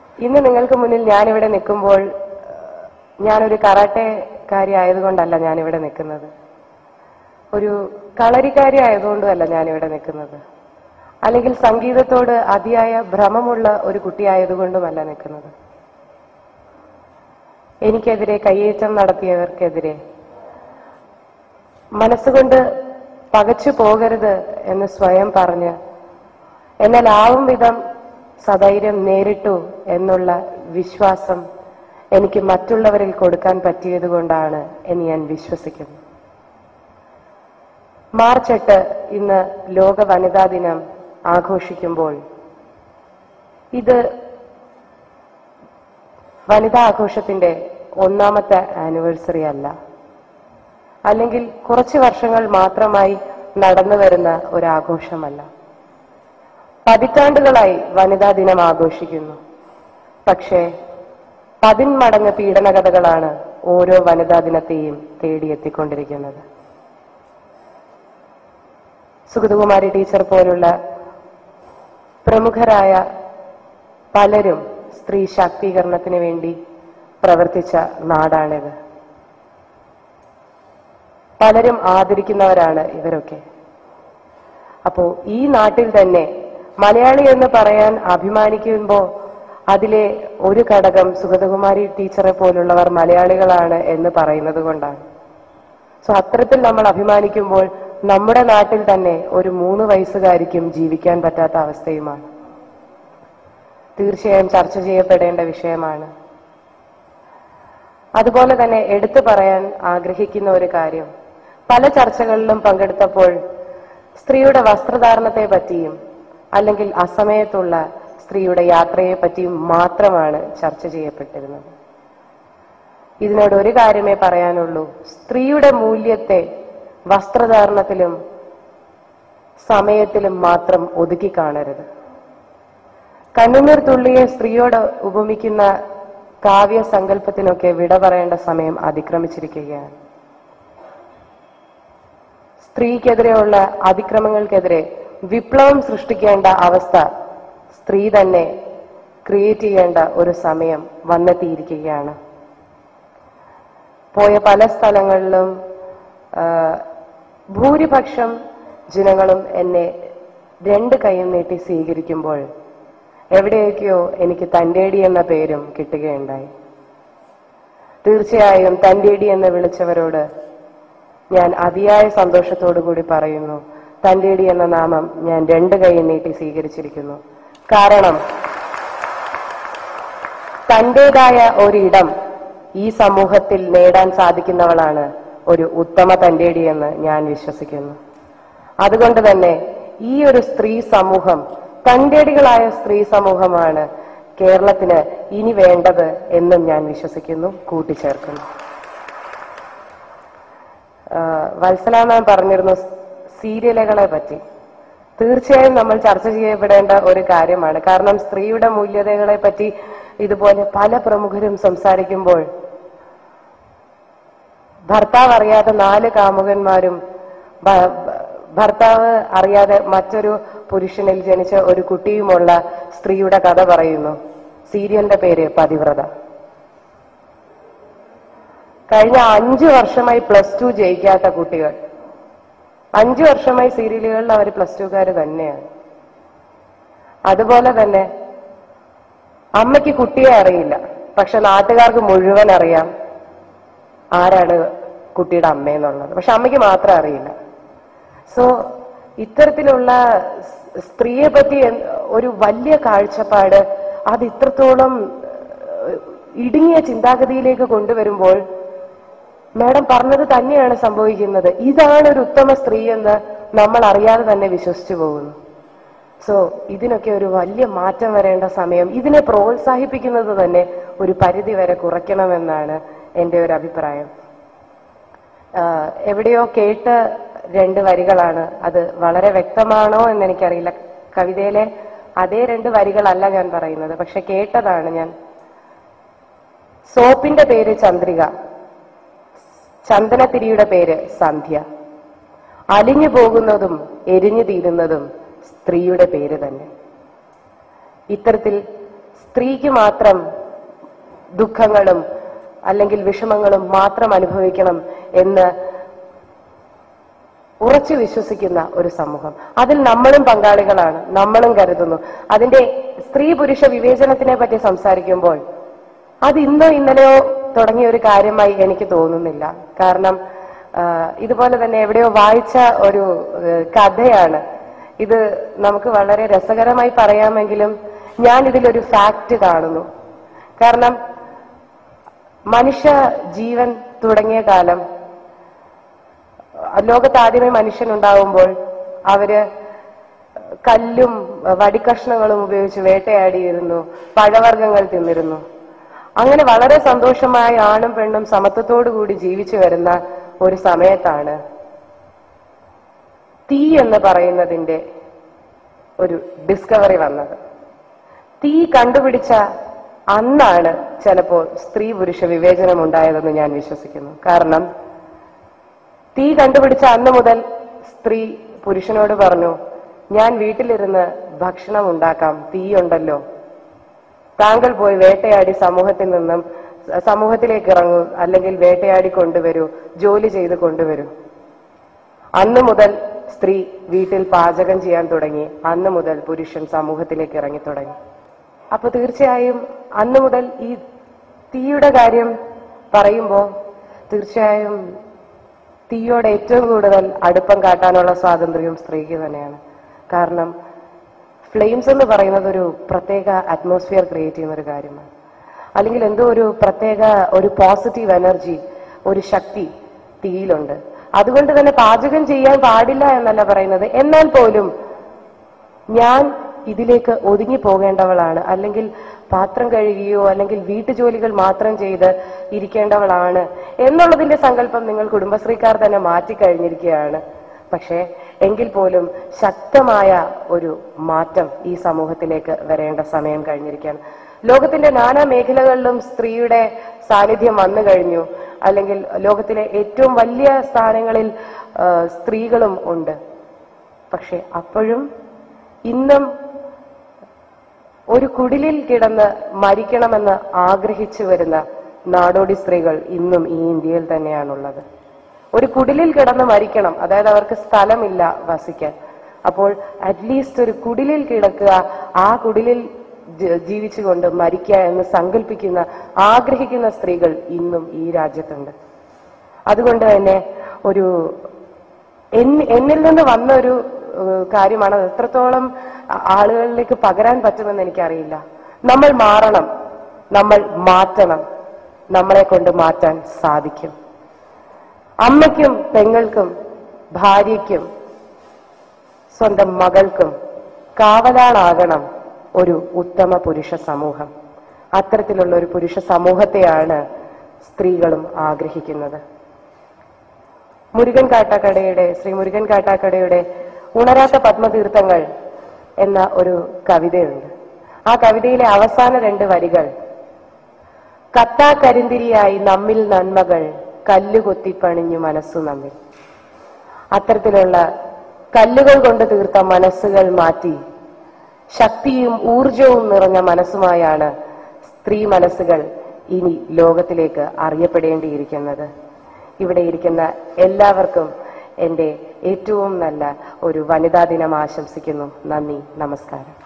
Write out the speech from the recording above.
ഇന്ന് നിങ്ങൾക്ക് മുന്നിൽ ഞാനിവിടെ നിൽക്കുമ്പോൾ ഏഹ്, ഞാനൊരു കറാട്ടെക്കാരി ആയതുകൊണ്ടല്ല ഞാനിവിടെ നിൽക്കുന്നത് ഒരു കളരിക്കാരി ആയതുകൊണ്ടുമല്ല ഞാനിവിടെ നിൽക്കുന്നത് അല്ലെങ്കിൽ സംഗീതത്തോട് അതിയായ ഭ്രമമുള്ള ഒരു കുട്ടിയായതുകൊണ്ടുമല്ല നിൽക്കുന്നത് എനിക്കെതിരെ കയ്യേറ്റം നടത്തിയവർക്കെതിരെ മനസ്സുകൊണ്ട് പകച്ചു പോകരുത് എന്ന് സ്വയം പറഞ്ഞ് എന്നാൽ ആവും വിധം സധൈര്യം നേരിട്ടു എന്നുള്ള വിശ്വാസം എനിക്ക് മറ്റുള്ളവരിൽ കൊടുക്കാൻ പറ്റിയതുകൊണ്ടാണ് എന്ന് ഞാൻ വിശ്വസിക്കുന്നു മാർച്ച് എട്ട് ഇന്ന് ലോക വനിതാ ദിനം ആഘോഷിക്കുമ്പോൾ ഇത് വനിതാ ആഘോഷത്തിന്റെ ഒന്നാമത്തെ ആനിവേഴ്സറി അല്ല അല്ലെങ്കിൽ കുറച്ച് വർഷങ്ങൾ മാത്രമായി നടന്നു വരുന്ന ഒരു ആഘോഷമല്ല പതിറ്റാണ്ടുകളായി വനിതാ ദിനം ആഘോഷിക്കുന്നു പക്ഷേ പതിന്മടങ്ങ് പീഡനകഥകളാണ് ഓരോ വനിതാ ദിനത്തെയും തേടിയെത്തിക്കൊണ്ടിരിക്കുന്നത് സുഗതകുമാരി ടീച്ചർ പോലുള്ള പ്രമുഖരായ പലരും സ്ത്രീ ശാക്തീകരണത്തിന് വേണ്ടി പ്രവർത്തിച്ച നാടാണിത് പലരും ആദരിക്കുന്നവരാണ് ഇവരൊക്കെ അപ്പോ ഈ നാട്ടിൽ തന്നെ മലയാളി എന്ന് പറയാൻ അഭിമാനിക്കുമ്പോൾ അതിലെ ഒരു ഘടകം സുഗതകുമാരി ടീച്ചറെ പോലുള്ളവർ മലയാളികളാണ് എന്ന് പറയുന്നത് കൊണ്ടാണ് സോ അത്തരത്തിൽ നമ്മൾ അഭിമാനിക്കുമ്പോൾ നമ്മുടെ നാട്ടിൽ തന്നെ ഒരു മൂന്ന് വയസ്സുകാരിക്കും ജീവിക്കാൻ പറ്റാത്ത അവസ്ഥയുമാണ് തീർച്ചയായും ചർച്ച ചെയ്യപ്പെടേണ്ട വിഷയമാണ് അതുപോലെ തന്നെ എടുത്തു പറയാൻ ആഗ്രഹിക്കുന്ന ഒരു കാര്യം പല ചർച്ചകളിലും പങ്കെടുത്തപ്പോൾ സ്ത്രീയുടെ വസ്ത്രധാരണത്തെ പറ്റിയും അല്ലെങ്കിൽ അസമയത്തുള്ള സ്ത്രീയുടെ യാത്രയെ പറ്റിയും മാത്രമാണ് ചർച്ച ചെയ്യപ്പെട്ടിരുന്നത് ഇതിനോട് ഒരു കാര്യമേ പറയാനുള്ളൂ സ്ത്രീയുടെ മൂല്യത്തെ വസ്ത്രധാരണത്തിലും സമയത്തിലും മാത്രം ഒതുക്കി കാണരുത് കണ്ണുനീർ തുള്ളിയെ സ്ത്രീയോട് ഉപമിക്കുന്ന കാവ്യ സങ്കല്പത്തിനൊക്കെ വിട പറയേണ്ട സമയം അതിക്രമിച്ചിരിക്കുകയാണ് സ്ത്രീക്കെതിരെയുള്ള അതിക്രമങ്ങൾക്കെതിരെ വിപ്ലവം സൃഷ്ടിക്കേണ്ട അവസ്ഥ സ്ത്രീ തന്നെ ക്രിയേറ്റ് ചെയ്യേണ്ട ഒരു സമയം വന്നെത്തിയിരിക്കുകയാണ് പോയ പല സ്ഥലങ്ങളിലും ആ, ഭൂരിപക്ഷം ജനങ്ങളും എന്നെ രണ്ട് കൈയും നീട്ടി സ്വീകരിക്കുമ്പോൾ എവിടെയൊക്കെയോ എനിക്ക് തന്റേടി എന്ന പേരും കിട്ടുകയുണ്ടായി തീർച്ചയായും തന്റേടി എന്ന് വിളിച്ചവരോട് ഞാൻ അതിയായ സന്തോഷത്തോടു കൂടി പറയുന്നു തന്റേടി എന്ന നാമം ഞാൻ രണ്ട് കൈ നീട്ടി സ്വീകരിച്ചിരിക്കുന്നു കാരണം തന്റേതായ ഒരിടം ഈ സമൂഹത്തിൽ നേടാൻ സാധിക്കുന്നവളാണ് ഒരു ഉത്തമ തന്റേടി എന്ന് ഞാൻ വിശ്വസിക്കുന്നു അതുകൊണ്ട് തന്നെ ഈ ഒരു സ്ത്രീ സമൂഹം തന്റേടികളായ സ്ത്രീ സമൂഹമാണ് കേരളത്തിന് ഇനി വേണ്ടത് എന്നും ഞാൻ വിശ്വസിക്കുന്നു കൂട്ടിച്ചേർക്കുന്നു ആഹ് വത്സല മാം പറഞ്ഞിരുന്നു സീരിയലുകളെ പറ്റി തീർച്ചയായും നമ്മൾ ചർച്ച ചെയ്യപ്പെടേണ്ട ഒരു കാര്യമാണ് കാരണം സ്ത്രീയുടെ മൂല്യതകളെ പറ്റി ഇതുപോലെ പല പ്രമുഖരും സംസാരിക്കുമ്പോൾ ഭർത്താവ് അറിയാതെ നാല് കാമുകന്മാരും ഭ- ഭ- ഭർത്താവ് അറിയാതെ മറ്റൊരു പുരുഷനിൽ ജനിച്ച ഒരു കുട്ടിയുമുള്ള സ്ത്രീയുടെ കഥ പറയുന്നു സീരിയലിന്റെ പേര് പതിവ്രത കഴിഞ്ഞ അഞ്ചു വർഷമായി പ്ലസ് ടു ജയിക്കാത്ത കുട്ടികൾ അഞ്ചു വർഷമായി സീരിയലുകളിൽ അവർ പ്ലസ് ടുക്കാര് തന്നെയാണ് അതുപോലെ തന്നെ അമ്മയ്ക്ക് കുട്ടിയെ അറിയില്ല പക്ഷെ നാട്ടുകാർക്ക് മുഴുവൻ അറിയാം ആരാണ് കുട്ടിയുടെ അമ്മയെന്നുള്ളത് പക്ഷെ അമ്മയ്ക്ക് മാത്രം അറിയില്ല സോ ഇത്തരത്തിലുള്ള സ് സ്ത്രീയെ പറ്റി എൻ- ഒരു വലിയ കാഴ്ചപ്പാട് അത് ഇത്രത്തോളം ഏഹ്, ഇടുങ്ങിയ ചിന്താഗതിയിലേക്ക് കൊണ്ടുവരുമ്പോൾ മാഡം പറഞ്ഞത് തന്നെയാണ് സംഭവിക്കുന്നത് ഇതാണ് ഒരു ഉത്തമ സ്ത്രീ എന്ന് നമ്മൾ അറിയാതെ തന്നെ വിശ്വസിച്ചു പോകുന്നു സോ ഇതിനൊക്കെ ഒരു വലിയ മാറ്റം വരേണ്ട സമയം ഇതിനെ പ്രോത്സാഹിപ്പിക്കുന്നത് തന്നെ ഒരു പരിധി വരെ കുറയ്ക്കണമെന്നാണ് എൻ്റെ ഒരു അഭിപ്രായം ആഹ് എവിടെയോ കേട്ട രണ്ട് വരികളാണ് അത് വളരെ വ്യക്തമാണോ എന്ന് എനിക്കറിയില്ല കവിതയിലെ അതേ രണ്ട് വരികളല്ല ഞാൻ പറയുന്നത് പക്ഷെ കേട്ടതാണ് ഞാൻ സോപ്പിന്റെ പേര് ചന്ദ്രിക ചന്ദനത്തിരിയുടെ പേര് സന്ധ്യ അലിഞ്ഞു പോകുന്നതും എരിഞ്ഞു തീരുന്നതും സ്ത്രീയുടെ പേര് തന്നെ ഇത്തരത്തിൽ സ്ത്രീക്ക് മാത്രം ദുഃഖങ്ങളും അല്ലെങ്കിൽ വിഷമങ്ങളും മാത്രം അനുഭവിക്കണം എന്ന് ഉറച്ചു വിശ്വസിക്കുന്ന ഒരു സമൂഹം അതിൽ നമ്മളും പങ്കാളികളാണ് നമ്മളും കരുതുന്നു അതിന്റെ സ്ത്രീ പുരുഷ വിവേചനത്തിനെ പറ്റി സംസാരിക്കുമ്പോൾ അത് ഇന്നോ ഇന്നലെയോ തുടങ്ങിയ ഒരു കാര്യമായി എനിക്ക് തോന്നുന്നില്ല കാരണം ആ, ഇതുപോലെ തന്നെ എവിടെയോ വായിച്ച ഒരു ഏഹ്, കഥയാണ് ഇത് നമുക്ക് വളരെ രസകരമായി പറയാമെങ്കിലും ഞാൻ ഇതിലൊരു ഫാക്ട് കാണുന്നു കാരണം മനുഷ്യ ജീവൻ തുടങ്ങിയ കാലം ലോകത്ത് ആദ്യമേ മനുഷ്യനുണ്ടാവുമ്പോൾ അവര് കല്ലും വടിക്കഷ്ണങ്ങളും ഉപയോഗിച്ച് വേട്ടയാടിയിരുന്നു പഴവർഗ്ഗങ്ങൾ തിന്നിരുന്നു അങ്ങനെ വളരെ സന്തോഷമായി ആണും പെണ്ണും സമത്വത്തോടു കൂടി ജീവിച്ചു വരുന്ന ഒരു സമയത്താണ് തീ എന്ന് പറയുന്നതിന്റെ ഒരു ഡിസ്കവറി വന്നത് തീ കണ്ടുപിടിച്ച അന്നാണ് ചിലപ്പോൾ സ്ത്രീ പുരുഷ വിവേചനം ഉണ്ടായതെന്ന് ഞാൻ വിശ്വസിക്കുന്നു കാരണം തീ കണ്ടുപിടിച്ച അന്ന് മുതൽ സ്ത്രീ പുരുഷനോട് പറഞ്ഞു ഞാൻ വീട്ടിലിരുന്ന് ഭക്ഷണം ഉണ്ടാക്കാം തീയുണ്ടല്ലോ താങ്കൾ പോയി വേട്ടയാടി സമൂഹത്തിൽ നിന്നും സ- സമൂഹത്തിലേക്ക് ഇറങ്ങൂ അല്ലെങ്കിൽ വേട്ടയാടി കൊണ്ടുവരൂ ജോലി ചെയ്ത് കൊണ്ടുവരൂ അന്ന് മുതൽ സ്ത്രീ വീട്ടിൽ പാചകം ചെയ്യാൻ തുടങ്ങി അന്ന് മുതൽ പുരുഷൻ സമൂഹത്തിലേക്ക് ഇറങ്ങി തുടങ്ങി അപ്പൊ തീർച്ചയായും അന്ന് മുതൽ ഈ തീയുടെ കാര്യം പറയുമ്പോൾ തീർച്ചയായും തീയോട് ഏറ്റവും കൂടുതൽ അടുപ്പം കാട്ടാനുള്ള സ്വാതന്ത്ര്യവും സ്ത്രീക്ക് തന്നെയാണ് കാരണം ഫ്ലെയിംസ് എന്ന് പറയുന്നത് ഒരു പ്രത്യേക അറ്റ്മോസ്ഫിയർ ക്രിയേറ്റ് ചെയ്യുന്ന ഒരു കാര്യമാണ് അല്ലെങ്കിൽ എന്തോ ഒരു പ്രത്യേക ഒരു പോസിറ്റീവ് എനർജി ഒരു ശക്തി തീയിലുണ്ട് അതുകൊണ്ട് തന്നെ പാചകം ചെയ്യാൻ പാടില്ല എന്നല്ല പറയുന്നത് എന്നാൽ പോലും ഞാൻ ഇതിലേക്ക് ഒതുങ്ങി പോകേണ്ടവളാണ് അല്ലെങ്കിൽ പാത്രം കഴുകിയോ അല്ലെങ്കിൽ വീട്ടുജോലികൾ മാത്രം ചെയ്ത് ഇരിക്കേണ്ടവളാണ് എന്നുള്ളതിന്റെ സങ്കല്പം നിങ്ങൾ കുടുംബശ്രീക്കാർ തന്നെ മാറ്റിക്കഴിഞ്ഞിരിക്കുകയാണ് പക്ഷേ എങ്കിൽ പോലും ശക്തമായ ഒരു മാറ്റം ഈ സമൂഹത്തിലേക്ക് വരേണ്ട സമയം കഴിഞ്ഞിരിക്കുകയാണ് ലോകത്തിന്റെ നാനാ മേഖലകളിലും സ്ത്രീയുടെ സാന്നിധ്യം വന്നു കഴിഞ്ഞു അല്ലെങ്കിൽ ലോകത്തിലെ ഏറ്റവും വലിയ സ്ഥാനങ്ങളിൽ ആ, സ്ത്രീകളും ഉണ്ട് പക്ഷെ അപ്പോഴും ഇന്നും ഒരു കുടിലിൽ കിടന്ന് മരിക്കണമെന്ന് ആഗ്രഹിച്ചു വരുന്ന നാടോടി സ്ത്രീകൾ ഇന്നും ഈ ഇന്ത്യയിൽ തന്നെയാണുള്ളത് ഒരു കുടിലിൽ കിടന്ന് മരിക്കണം അതായത് അവർക്ക് സ്ഥലമില്ല വസിക്കാൻ അപ്പോൾ അറ്റ്ലീസ്റ്റ് ഒരു കുടിലിൽ കിടക്കുക ആ കുടിലിൽ ജ- ജീവിച്ചുകൊണ്ട് മരിക്കുക എന്ന് സങ്കല്പിക്കുന്ന ആഗ്രഹിക്കുന്ന സ്ത്രീകൾ ഇന്നും ഈ രാജ്യത്തുണ്ട് അതുകൊണ്ട് തന്നെ ഒരു എൻ- എന്നിൽ നിന്ന് വന്ന ഒരു ഏഹ്, കാര്യമാണ് അത് എത്രത്തോളം ആ- ആളുകളിലേക്ക് പകരാൻ പറ്റുമെന്ന് എനിക്കറിയില്ല നമ്മൾ മാറണം നമ്മൾ മാറ്റണം നമ്മളെ കൊണ്ട് മാറ്റാൻ സാധിക്കും അമ്മയ്ക്കും പെങ്ങൾക്കും ഭാര്യയ്ക്കും സ്വന്തം മകൾക്കും കാവലാളാകണം ഒരു ഉത്തമ പുരുഷ സമൂഹം അത്തരത്തിലുള്ള ഒരു പുരുഷ സമൂഹത്തെയാണ് സ്ത്രീകളും ആഗ്രഹിക്കുന്നത് മുരുകൻ കാട്ടാക്കടയുടെ ശ്രീ മുരുകൻ കാട്ടാക്കടയുടെ ഉണരാത്ത പത്മതീർത്ഥങ്ങൾ എന്ന ഒരു കവിതയുണ്ട് ആ കവിതയിലെ അവസാന രണ്ട് വരികൾ കത്താ കരിന്തിരിയായി നമ്മിൽ നന്മകൾ കല്ലുകൊത്തി പണിഞ്ഞു മനസ്സു നമ്മിൽ അത്തരത്തിലുള്ള കല്ലുകൾ കൊണ്ട് തീർത്ത മനസ്സുകൾ മാറ്റി ശക്തിയും ഊർജവും നിറഞ്ഞ മനസ്സുമായാണ് സ്ത്രീ മനസ്സുകൾ ഇനി ലോകത്തിലേക്ക് അറിയപ്പെടേണ്ടിയിരിക്കുന്നത് ഇവിടെ ഇരിക്കുന്ന എല്ലാവർക്കും എൻ്റെ ഏറ്റവും നല്ല ഒരു വനിതാ ദിനം ആശംസിക്കുന്നു നന്ദി നമസ്കാരം